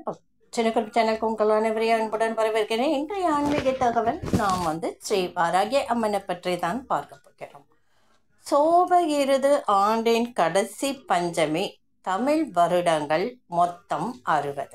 வணக்கம் சின்னக்குட்டி சேனலுக்கு உங்கள் அனைவரையும் அன்புடன் வரவேற்கிறேன் இன்றைய ஆன்மீக தகவல் நாம் வந்து ஸ்ரீ வாராகிய அம்மனை பற்றி தான் பார்க்க போகிறோம் சோபகிருது ஆண்டின் கடைசி பஞ்சமி தமிழ் வருடங்கள் மொத்தம் அறுபது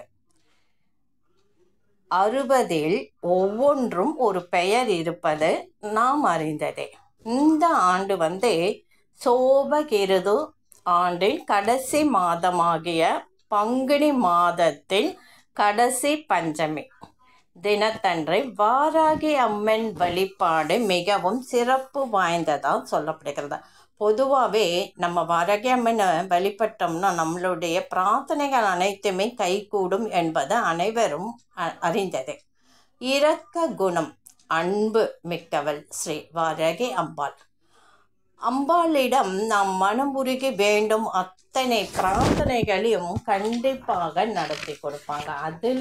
அறுபதில் ஒவ்வொன்றும் ஒரு பெயர் இருப்பது நாம் அறிந்ததே இந்த ஆண்டு வந்து சோபகிருது ஆண்டின் கடைசி மாதமாகிய பங்குனி மாதத்தின் கடைசி பஞ்சமி தினத்தன்று வாராகி அம்மன் வழிபாடு மிகவும் சிறப்பு வாய்ந்ததாக சொல்லப்படுகிறது பொதுவாகவே நம்ம வாராகி அம்மனை வழிபட்டோம்னா நம்மளுடைய பிரார்த்தனைகள் அனைத்துமே கைகூடும் என்பது அனைவரும் அ- அறிந்ததே இரக்க குணம் அன்பு மிக்கவள் ஸ்ரீ வாராகி அம்பாள் அம்பாளிடம் நாம் மனம் உருகி வேண்டும் அத்தனை பிரார்த்தனைகளையும் கண்டிப்பாக நடத்தி கொடுப்பாங்க அதில்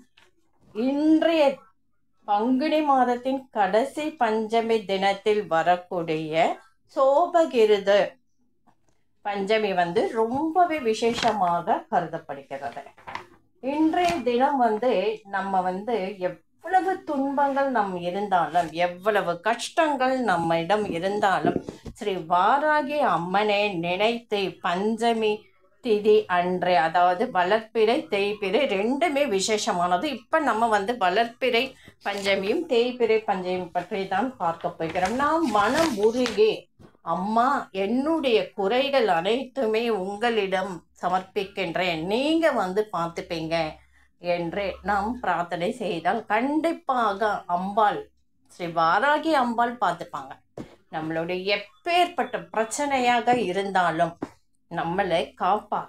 இன்றைய பங்குனி மாதத்தின் கடைசி பஞ்சமி தினத்தில் வரக்கூடிய சோபகிருது பஞ்சமி வந்து ரொம்பவே விசேஷமாக கருதப்படுகிறது இன்றைய தினம் வந்து நம்ம வந்து எவ்வளவு துன்பங்கள் நம் இருந்தாலும் எவ்வளவு கஷ்டங்கள் நம்மிடம் இருந்தாலும் ஸ்ரீ வாராகி அம்மனை நினைத்து பஞ்சமி திதி அன்று அதாவது வளர்ப்பிறை தேய்பிறை ரெண்டுமே விசேஷமானது இப்போ நம்ம வந்து வளர்ப்பிறை பஞ்சமியும் தேய்பிறை பஞ்சமி பற்றி தான் பார்க்க போகிறோம் நாம் மனம் உருகி அம்மா என்னுடைய குறைகள் அனைத்துமே உங்களிடம் சமர்ப்பிக்கின்றேன் நீங்க வந்து பார்த்துப்பீங்க என்று நாம் பிரார்த்தனை செய்தால் கண்டிப்பாக அம்பாள் ஸ்ரீ வாராகி அம்பாள் பார்த்துப்பாங்க நம்மளுடைய எப்பேற்பட்ட பிரச்சனையாக இருந்தாலும் நம்மளை காப்பார்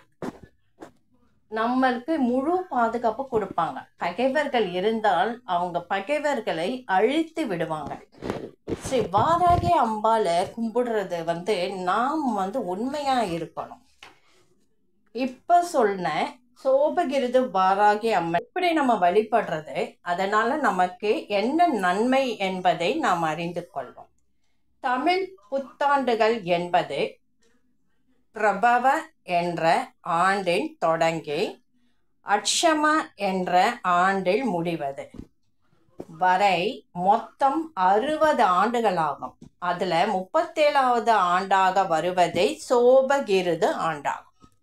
நம்மளுக்கு முழு பாதுகாப்பு கொடுப்பாங்க பகைவர்கள் இருந்தால் அவங்க பகைவர்களை அழித்து விடுவாங்க ஸ்ரீ வாராகி அம்பாளை கும்பிடுறது வந்து நாம் வந்து உண்மையா இருக்கணும் இப்ப சொன்ன சோபகிருது வாராகி அம்மன் இப்படி நம்ம வழிபடுறது அதனால நமக்கு என்ன நன்மை என்பதை நாம் அறிந்து கொள்வோம் தமிழ் புத்தாண்டுகள் என்பது பிரபவ என்ற ஆண்டில் தொடங்கி அட்சம என்ற ஆண்டில் முடிவது வரை மொத்தம் அறுபது ஆண்டுகளாகும் அதுல முப்பத்தேழாவது ஆண்டாக வருவதை சோபகிருது ஆண்டாகும்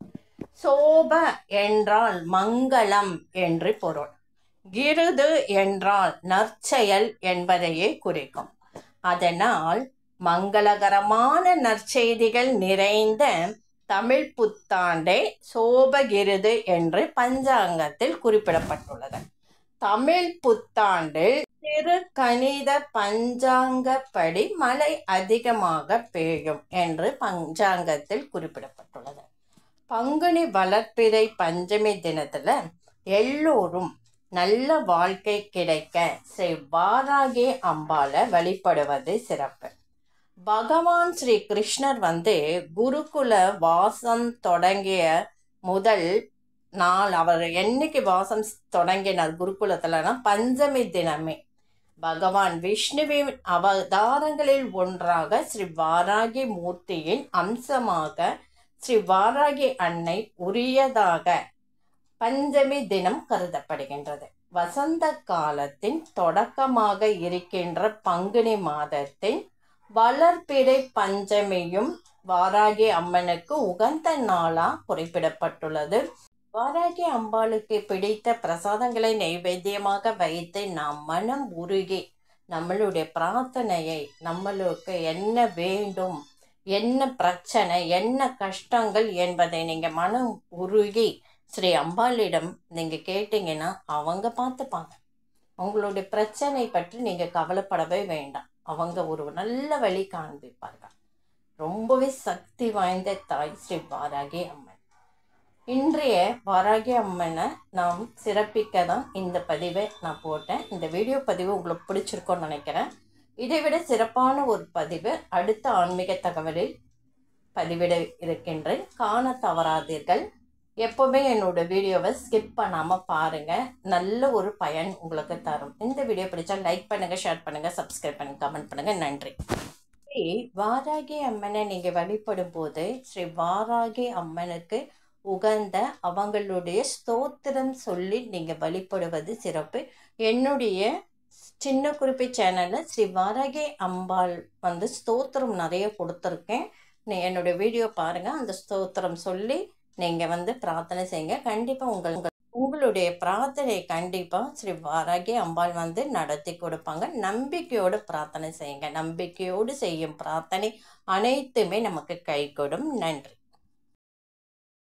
சோப என்றால் மங்களம் என்று பொருள் கிருது என்றால் நற்செயல் என்பதையே குறிக்கும் அதனால் மங்களகரமான நற்செய்திகள் நிறைந்த தமிழ் புத்தாண்டே சோபகிருது என்று பஞ்சாங்கத்தில் குறிப்பிடப்பட்டுள்ளது தமிழ் புத்தாண்டில் திரு கணித பஞ்சாங்கப்படி மழை அதிகமாக பெய்யும் என்று பஞ்சாங்கத்தில் குறிப்பிடப்பட்டுள்ளது பங்குனி வளர்ப்பிறை பஞ்சமி தினத்துல எல்லோரும் நல்ல வாழ்க்கை கிடைக்க ஸ்ரீ வாராகி அம்பாளை வழிபடுவது சிறப்பு பகவான் ஸ்ரீ கிருஷ்ணர் வந்து குருகுல வாசம் தொடங்கிய முதல் நாள் அவர் என்னைக்கு வாசம் தொடங்கினார் குருகுலத்துலனா பஞ்சமி தினமே பகவான் விஷ்ணுவின் அவதாரங்களில் ஒன்றாக ஸ்ரீ வாராகி மூர்த்தியின் அம்சமாக ஸ்ரீ வாராகி அன்னை உரியதாக பஞ்சமி தினம் கருதப்படுகின்றது வசந்த காலத்தின் தொடக்கமாக இருக்கின்ற பங்குனி மாதத்தின் வளர்பிறை பஞ்சமியும் வாராகி அம்மனுக்கு உகந்த நாளா குறிப்பிடப்பட்டுள்ளது வாராகி அம்பாளுக்கு பிடித்த பிரசாதங்களை நைவேத்தியமாக வைத்து நாம் மனம் உருகி நம்மளுடைய பிரார்த்தனையை நம்மளுக்கு என்ன வேண்டும் என்ன பிரச்சனை என்ன கஷ்டங்கள் என்பதை நீங்க மனம் உருகி ஸ்ரீ அம்பாளிடம் நீங்க கேட்டீங்கன்னா அவங்க பார்த்துப்பாங்க உங்களுடைய பிரச்சனை பற்றி நீங்க கவலைப்படவே வேண்டாம் அவங்க ஒரு நல்ல வழி காண்பிப்பார்கள் ரொம்பவே சக்தி வாய்ந்த தாய் ஸ்ரீ வாராகி அம்மன் இன்றைய வாராகி அம்மனை நாம் சிறப்பிக்க தான் இந்த பதிவை நான் போட்டேன் இந்த வீடியோ பதிவு உங்களுக்கு பிடிச்சிருக்கோன்னு நினைக்கிறேன் இதை விட சிறப்பான ஒரு பதிவு அடுத்த ஆன்மீக தகவலில் பதிவிட இருக்கின்றேன் காண தவறாதீர்கள் எப்போவுமே என்னோட வீடியோவை ஸ்கிப் பண்ணாமல் பாருங்கள் நல்ல ஒரு பயன் உங்களுக்கு தரும் இந்த வீடியோ பிடிச்சா லைக் பண்ணுங்கள் ஷேர் பண்ணுங்கள் சப்ஸ்கிரைப் பண்ணுங்கள் கமெண்ட் பண்ணுங்கள் நன்றி ஸ்ரீ வாராகி அம்மனை நீங்கள் வழிபடும் போது ஸ்ரீ வாராகி அம்மனுக்கு உகந்த அவங்களுடைய ஸ்தோத்திரம் சொல்லி நீங்கள் வழிபடுவது சிறப்பு என்னுடைய சின்ன குறிப்பை சேனலில் ஸ்ரீ வாராகி அம்பாள் வந்து ஸ்தோத்திரம் நிறைய கொடுத்துருக்கேன் நீ என்னுடைய வீடியோ பாருங்கள் அந்த ஸ்தோத்திரம் சொல்லி நீங்கள் வந்து பிரார்த்தனை செய்யுங்க கண்டிப்பாக உங்கள் உங்கள் உங்களுடைய பிரார்த்தனை கண்டிப்பாக ஸ்ரீ வாராகி அம்பாள் வந்து நடத்தி கொடுப்பாங்க நம்பிக்கையோடு பிரார்த்தனை செய்யுங்க நம்பிக்கையோடு செய்யும் பிரார்த்தனை அனைத்துமே நமக்கு கைகூடும் நன்றி